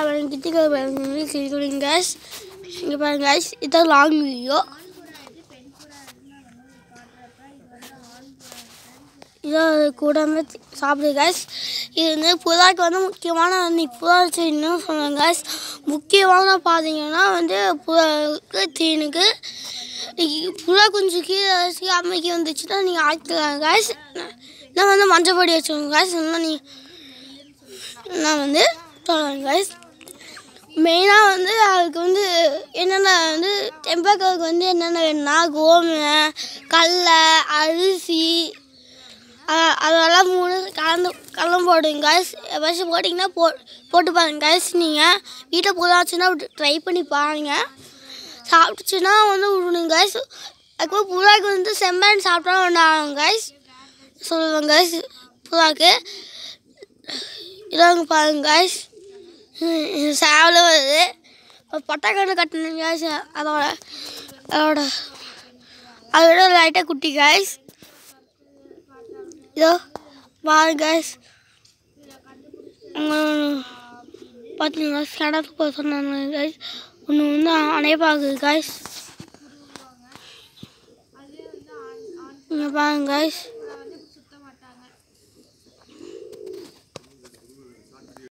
கிட்டிக்கல் பாருங்க கேஸ் இங்கே பாருங்க guys இதான் லாங் வீடியோ இதை கூட வந்து சாப்பிடு guys இது வந்து புறாக்கு வந்து முக்கியமான வந்து புறா செய்யணும் சொன்னாங்க guys முக்கியமான பார்த்தீங்கன்னா வந்து புறாக்கு தீனுக்கு நீங்க புறா கொஞ்சம் கீழே வச்சு அம்மைக்கு வந்துச்சுன்னா நீங்கள் ஆக்கிக்கலாம் guys நான் வந்து மஞ்சள் பொடி வச்சுக்கோங்க guys இன்னும் நீ நான் வந்து சொல்லுவேன் guys மெயினாக வந்து அதுக்கு வந்து என்னென்ன வந்து டெம்பேக்கருக்கு வந்து என்னென்ன வேணும்னா கோதுமை கடலை அரிசி அ- அதெல்லாம் மூணு கலந்து கலந்து போடுங்க guys எப்போச்சும் போட்டிங்கன்னா போ போட்டு பாருங்க guys நீங்கள் வீட்டில் புதாச்சுன்னா ட்ரை பண்ணி பாருங்க சாப்பிட்டுச்சுன்னா வந்து விடணும் guys அதுக்கப்புறம் புறாக்கு வந்து செம்மன் சாப்பிட்டா ஒன்றாகும் guys சொல்லுவேன் guys புறாக்கு இதாங்க பாருங்க guys சேவல வருது பட்டாக்கண்ணு கட்டணும் guys அதோட அதோட அதோட லைட்டாக குட்டி guys இதோ பாருங்க guys பார்த்தீங்களா கிணத்து போக சொன்னாங்க guys ஒன்று வந்து அணைப்பாகுது guys இங்கே பாருங்க guys